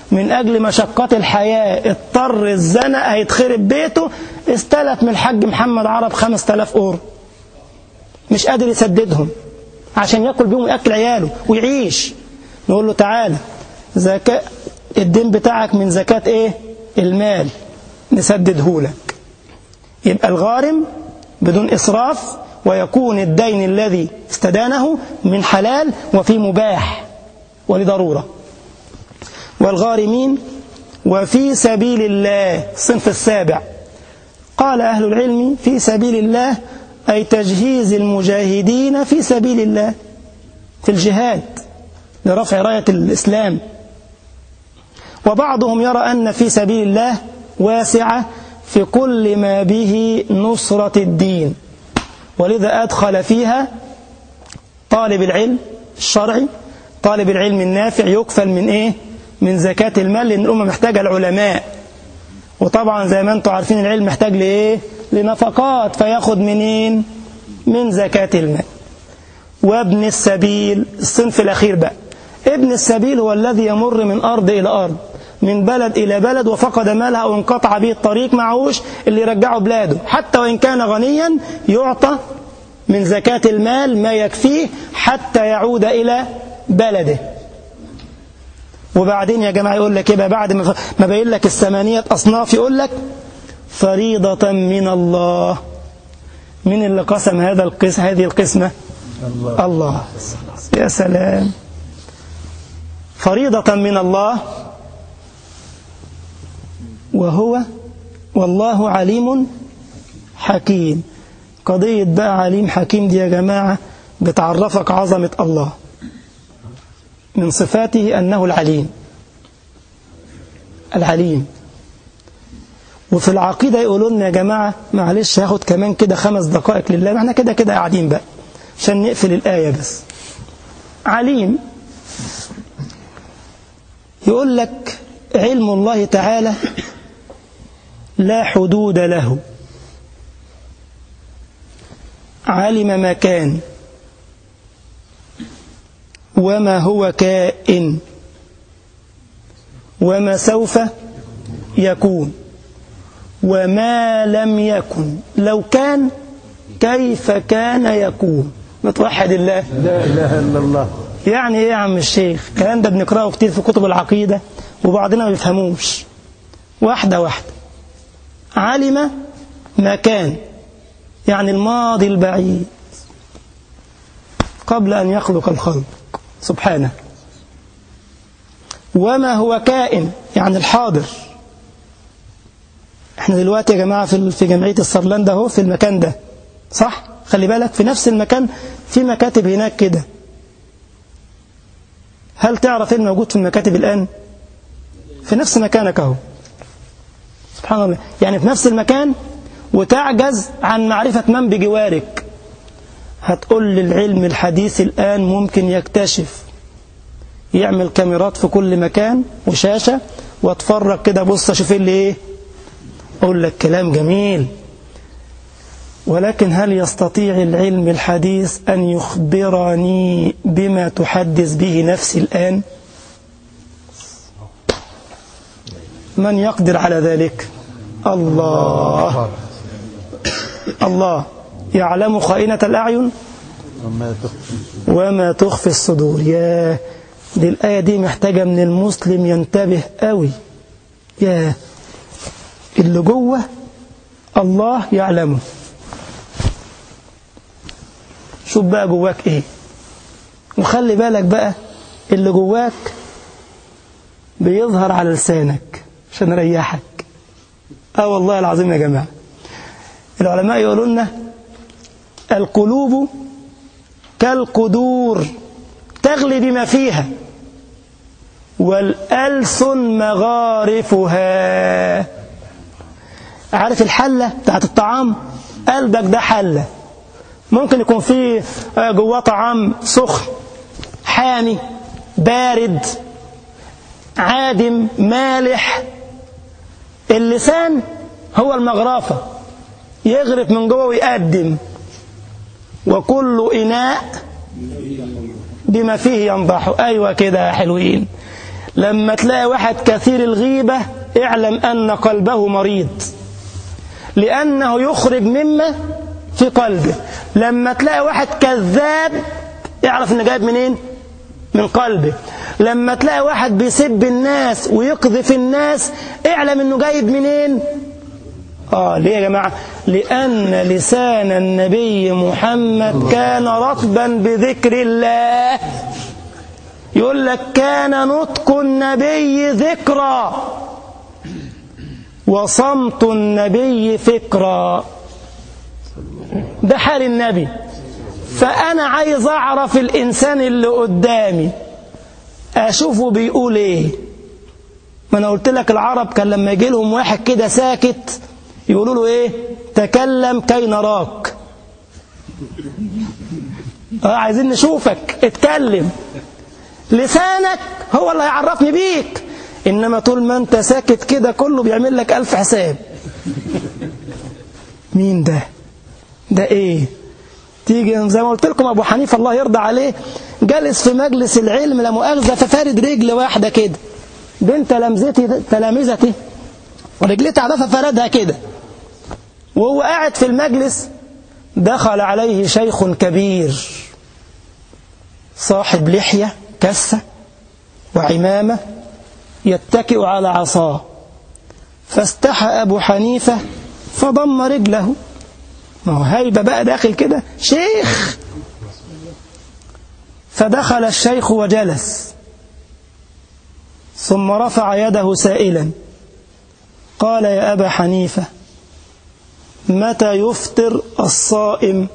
من أجل مشقات الحياة اضطر الزنق هيتخرب بيته استلف من الحاج محمد عرب 5000 أورو مش قادر يسددهم عشان ياكل بيهم وياكل عياله ويعيش نقول له تعالى زكاة الدين بتاعك من زكاة ايه المال نسدده لك يبقى الغارم بدون إسراف ويكون الدين الذي استدانه من حلال وفي مباح ولضرورة والغارمين وفي سبيل الله الصنف السابع قال أهل العلم في سبيل الله أي تجهيز المجاهدين في سبيل الله في الجهاد لرفع راية الإسلام وبعضهم يرى أن في سبيل الله واسعة في كل ما به نصرة الدين ولذا أدخل فيها طالب العلم الشرعي طالب العلم النافع يكفل من إيه؟ من زكاة المال لأن الأمة محتاجة العلماء وطبعا زي ما أنتم عارفين العلم محتاج لإيه؟ لنفقات فياخد منين؟ من زكاة المال وابن السبيل الصنف الأخير بقى ابن السبيل هو الذي يمر من أرض إلى أرض من بلد إلى بلد وفقد مالها أو انقطع به الطريق معهوش اللي يرجعه بلاده حتى وإن كان غنيا يعطى من زكاة المال ما يكفيه حتى يعود إلى بلده وبعدين يا جماعة يقول لك إيه بعد ما ما بين لك الثمانية أصناف يقول لك فريضة من الله من اللي قسم هذا القسم هذه القسمة الله الله يا سلام فريضة من الله وهو والله عليم حكيم قضية بقى عليم حكيم دي يا جماعة بتعرفك عظمة الله من صفاته أنه العليم العليم وفي العقيدة يقولوا لنا يا جماعة معلش هاخد كمان كده خمس دقائق لله ما احنا كده كده قاعدين بقى عشان نقفل الآية بس عليم يقول لك علم الله تعالى لا حدود له علم ما كان وما هو كائن وما سوف يكون وما لم يكن لو كان كيف كان يكون متوحد الله لا إله إلا الله يعني ايه يا عم الشيخ الكلام ده بنقراه كتير في كتب العقيدة وبعضنا ما بيفهموش واحدة واحدة علم ما كان يعني الماضي البعيد قبل أن يخلق الخلق سبحانه وما هو كائن يعني الحاضر احنا دلوقتي يا جماعة في في جمعية السرلان ده اهو في المكان ده صح خلي بالك في نفس المكان في مكاتب هناك كده هل تعرف ايه الموجود في المكاتب الآن في نفس مكانك اهو سبحان الله يعني في نفس المكان وتعجز عن معرفة من بجوارك هتقول للعلم الحديث الآن ممكن يكتشف يعمل كاميرات في كل مكان وشاشة واتفرج كده بص اشوف اللي ايه اقول لك كلام جميل ولكن هل يستطيع العلم الحديث أن يخبرني بما تحدث به نفسي الآن من يقدر على ذلك الله الله يعلم خائنة الأعين وما تخفي وما تخفي الصدور يا دي الآية دي محتاجة من المسلم ينتبه قوي يا اللي جوه الله يعلمه شوف بقى جواك ايه وخلي بالك بقى اللي جواك بيظهر على لسانك عشان اريحك اه والله العظيم يا جماعه العلماء يقولوا لنا القلوب كالقدور تغلي بما فيها والألسن مغارفها عارف الحلة بتاعت الطعام قلبك ده حلة ممكن يكون فيه جواه طعام سخن حامي بارد عادم مالح اللسان هو المغرفة يغرف من جوه ويقدم وكل إناء بما فيه ينضح أيوة كده يا حلوين لما تلاقي واحد كثير الغيبة اعلم أن قلبه مريض لأنه يخرج مما في قلبه لما تلاقي واحد كذاب اعرف انه جايب منين من قلبه لما تلاقي واحد بيسب الناس ويقذف الناس اعلم انه جايب منين اه ليه يا جماعة لأن لسان النبي محمد كان رطبا بذكر الله يقول لك كان نطق النبي ذكرى وصمت النبي فكرا ده حال النبي فأنا عايز أعرف الإنسان اللي قدامي أشوفه بيقول إيه ما أنا قلت لك العرب كان لما يجي لهم واحد كده ساكت يقولوا له إيه تكلم كي نراك آه عايزين نشوفك اتكلم لسانك هو اللي هيعرفني بيك إنما طول ما أنت ساكت كده كله بيعمل لك ألف حساب مين ده ده إيه تيجي زي ما قلت لكم أبو حنيفة الله يرضى عليه جالس في مجلس العلم لا مؤاخذة ففارد رجل واحدة كده بين تلامذتي تلامذتي ورجليه تعبانة ففردها كده وهو قاعد في المجلس دخل عليه شيخ كبير صاحب لحية كسة وعمامة يتكئ على عصاه فاستحى أبو حنيفة فضم رجله ما هو هيبة بقى داخل كده شيخ فدخل الشيخ وجلس ثم رفع يده سائلا قال يا أبا حنيفة متى يفطر الصائم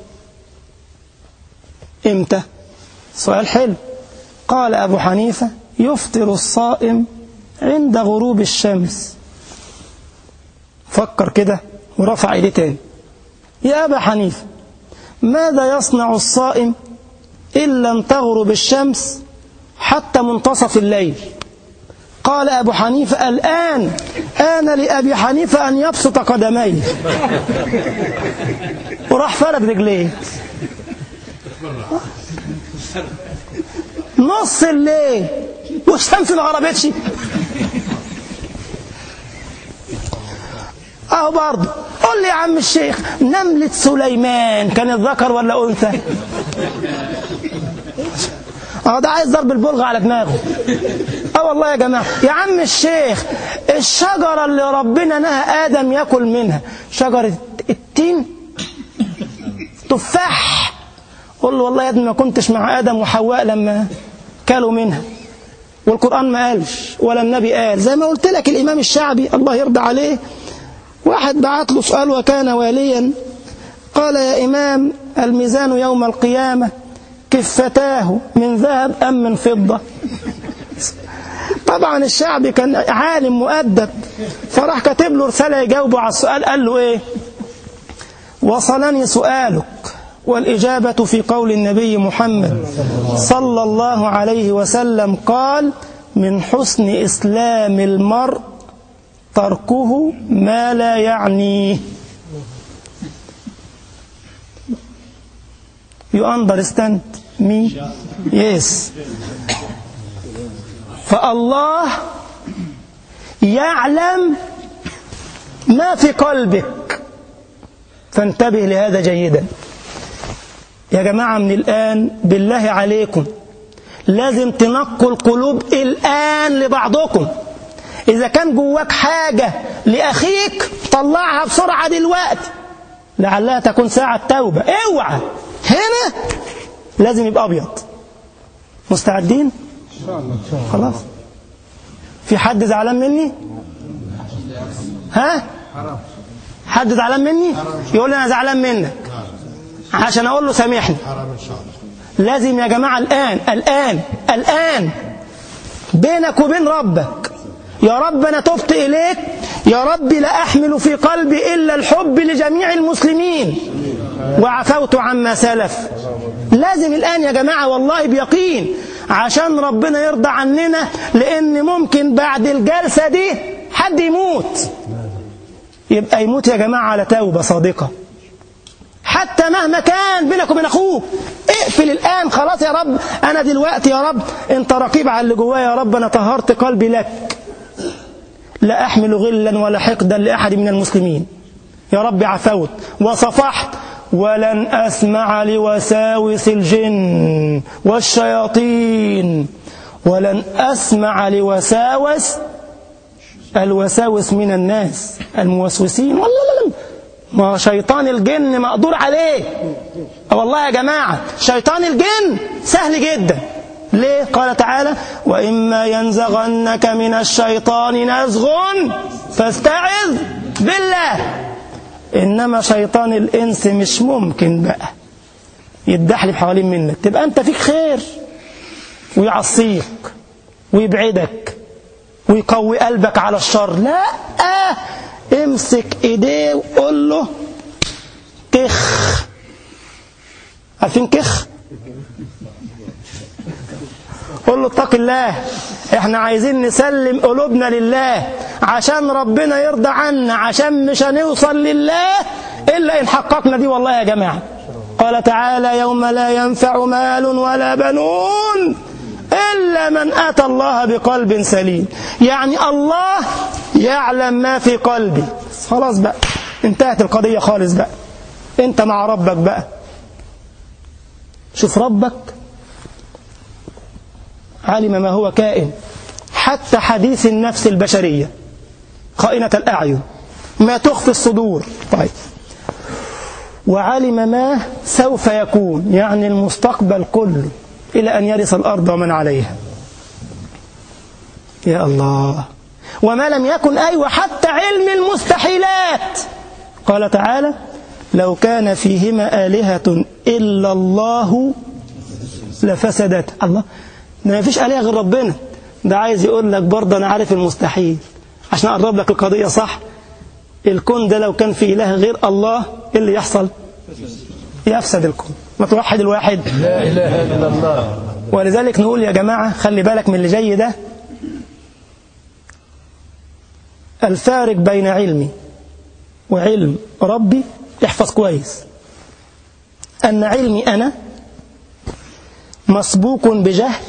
امتى سؤال حلو قال أبو حنيفة يفطر الصائم عند غروب الشمس فكر كده ورفع ايديه تاني يا أبا حنيفة ماذا يصنع الصائم إن لم تغرب الشمس حتى منتصف الليل قال أبو حنيفة الآن آن لأبي حنيفة أن يبسط قدميه وراح فرد رجليه نص الليل والشمس ما غربتش اهو برضه قول لي يا عم الشيخ نملة سليمان كانت ذكر ولا أنثى اه ده عايز ضرب البلغة على دماغه اه والله يا جماعة يا عم الشيخ الشجرة اللي ربنا نهى آدم يأكل منها شجرة التين تفاح قول له والله يا ابني ما كنتش مع آدم وحواء لما كلوا منها والقرآن ما قالش ولا النبي قال زي ما قلت لك الإمام الشعبي الله يرضى عليه واحد بعت له سؤال وكان واليا قال يا إمام الميزان يوم القيامة كفتاه من ذهب أم من فضة طبعا الشعبي كان عالم مؤدب فراح كاتب له رسالة يجاوبه على السؤال قال له إيه وصلني سؤالك والإجابة في قول النبي محمد صلى الله عليه وسلم قال من حسن إسلام المرء تركه ما لا يعنيه You understand me? Yes. فالله يعلم ما في قلبك فانتبه لهذا جيدا يا جماعة من الآن بالله عليكم لازم تنقوا القلوب الآن لبعضكم إذا كان جواك حاجة لأخيك طلعها بسرعة دلوقتي لعلها تكون ساعة توبة اوعى هنا لازم يبقى أبيض مستعدين خلاص في حد زعلان مني ها حد زعلان مني يقول لي أنا زعلان منك عشان أقول له سامحني لازم يا جماعة الآن الآن الآن بينك وبين ربك يا رب أنا تبت إليك يا رب لا أحمل في قلبي إلا الحب لجميع المسلمين وعفوت عما سلف لازم الآن يا جماعة والله بيقين عشان ربنا يرضى عننا لأن ممكن بعد الجلسة دي حد يموت يبقى يموت يا جماعة على توبة صادقة حتى مهما كان بينك وبين أخوك اقفل الآن خلاص يا رب أنا دلوقتي يا رب أنت رقيب على اللي جوايا يا رب أنا طهرت قلبي لك لا أحمل غلا ولا حقدا لأحد من المسلمين يا رب عفوت وصفحت ولن أسمع لوساوس الجن والشياطين ولن أسمع لوساوس الوساوس من الناس الموسوسين والله لا لا ما شيطان الجن مقدور عليه والله يا جماعة شيطان الجن سهل جدا ليه قال تعالى وإما ينزغنك من الشيطان نزغ فاستعذ بالله إنما شيطان الإنس مش ممكن بقى يتدحلب حوالين منك تبقى أنت فيك خير ويعصيك ويبعدك ويقوي قلبك على الشر لا آه امسك ايديه وقول له كخ عارفين كخ قول له اتق الله احنا عايزين نسلم قلوبنا لله عشان ربنا يرضى عنا عشان مش هنوصل لله الا ان حققنا دي والله يا جماعه قال تعالى يوم لا ينفع مال ولا بنون إلا من أتى الله بقلب سليم يعني الله يعلم ما في قلبي خلاص بقى انتهت القضية خالص بقى انت مع ربك بقى شوف ربك علم ما هو كائن حتى حديث النفس البشرية خائنة الأعين ما تخفي الصدور طيب وعلم ما سوف يكون يعني المستقبل كله إلى أن يرث الأرض ومن عليها يا الله وما لم يكن أيوة حتى علم المستحيلات قال تعالى لو كان فيهما آلهة إلا الله لفسدت الله ده ما فيش آلهة غير ربنا ده عايز يقول لك برضه أنا عارف المستحيل عشان أقرب لك القضية صح الكون ده لو كان في إله غير الله إيه اللي يحصل يفسد الكون ما توحد الواحد لا إله إلا الله ولذلك نقول يا جماعة خلي بالك من اللي جاي ده الفارق بين علمي وعلم ربي احفظ كويس أن علمي أنا مسبوق بجهل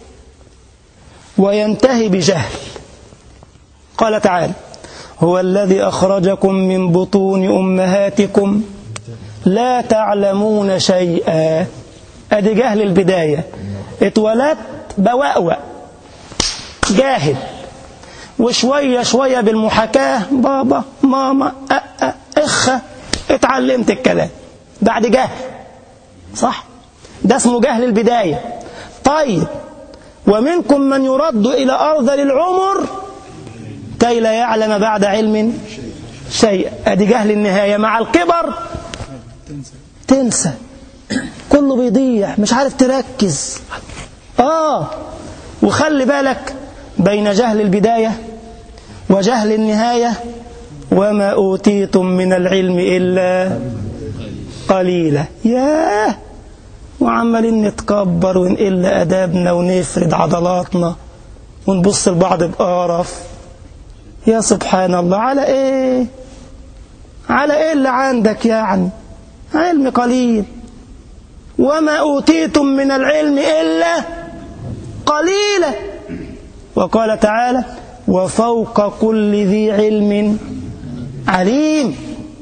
وينتهي بجهل قال تعالى هو الذي أخرجكم من بطون أمهاتكم لا تعلمون شيئا ادي جهل البداية اتولدت بوأوأ جاهل وشوية شوية بالمحاكاة بابا ماما أ أ إخة اتعلمت الكلام بعد جهل صح ده اسمه جهل البداية طيب ومنكم من يرد إلى أرض العمر كي لا يعلم بعد علم شيء ادي جهل النهاية مع الكبر تنسى كله بيضيع مش عارف تركز آه وخلي بالك بين جهل البداية وجهل النهاية وما أوتيتم من العلم إلا قليلا ياه وعمالين نتكبر ونقل أدابنا ونفرد عضلاتنا ونبص لبعض بقرف يا سبحان الله على إيه على إيه اللي عندك يعني علم قليل وما أوتيتم من العلم إلا قليلا وقال تعالى وفوق كل ذي علم عليم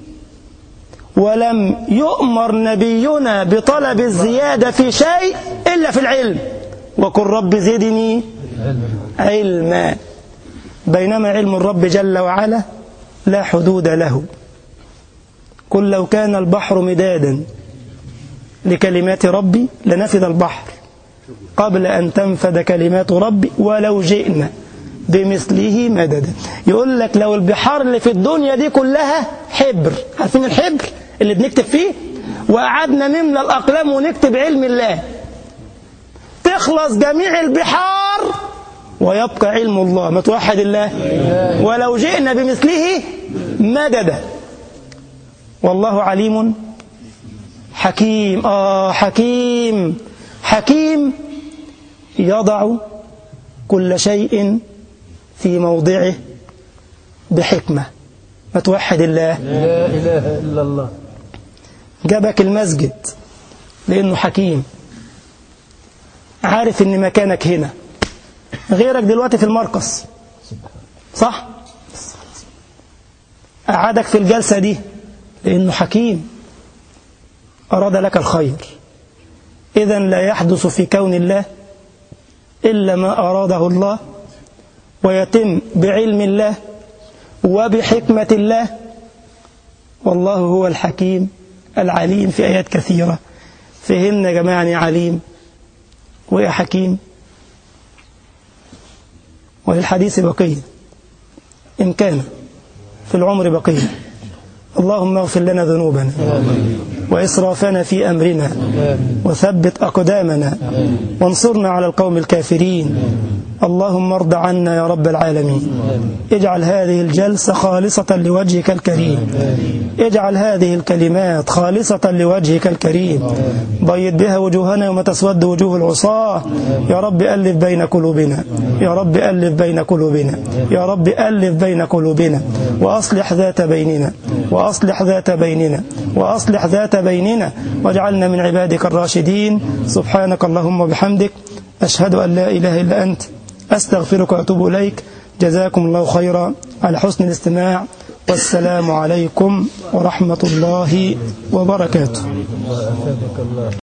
ولم يؤمر نبينا بطلب الزيادة في شيء إلا في العلم وقل رب زدني علما بينما علم الرب جل وعلا لا حدود له قل لو كان البحر مدادا لكلمات ربي لنفذ البحر قبل أن تنفذ كلمات ربي ولو جئنا بمثله مددا يقول لك لو البحار اللي في الدنيا دي كلها حبر عارفين الحبر اللي بنكتب فيه وقعدنا نملى الأقلام ونكتب علم الله تخلص جميع البحار ويبقى علم الله ما توحد الله ولو جئنا بمثله مددا والله عليم حكيم آه حكيم حكيم يضع كل شيء في موضعه بحكمة ما توحد الله لا إله إلا الله جابك المسجد لأنه حكيم عارف ان مكانك هنا غيرك دلوقتي في المرقص صح قعدك في الجلسة دي لأنه حكيم أراد لك الخير إذا لا يحدث في كون الله إلا ما أراده الله ويتم بعلم الله وبحكمة الله والله هو الحكيم العليم في آيات كثيرة فهمنا يا جماعة يا عليم ويا حكيم وللحديث بقية إن كان في العمر بقية اللهم اغفر لنا ذنوبنا وإسرافنا في أمرنا وثبت أقدامنا وانصرنا على القوم الكافرين اللهم ارض عنا يا رب العالمين اجعل هذه الجلسة خالصة لوجهك الكريم اجعل هذه الكلمات خالصة لوجهك الكريم بيض بها وجوهنا يوم تسود وجوه العصاة يا رب ألف بين قلوبنا يا رب ألف بين قلوبنا يا رب ألف بين قلوبنا وأصلح ذات بيننا وأصلح ذات بيننا وأصلح ذات بيننا واجعلنا من عبادك الراشدين سبحانك اللهم وبحمدك أشهد أن لا إله إلا أنت أستغفرك وأتوب إليك جزاكم الله خيرا على حسن الاستماع والسلام عليكم ورحمة الله وبركاته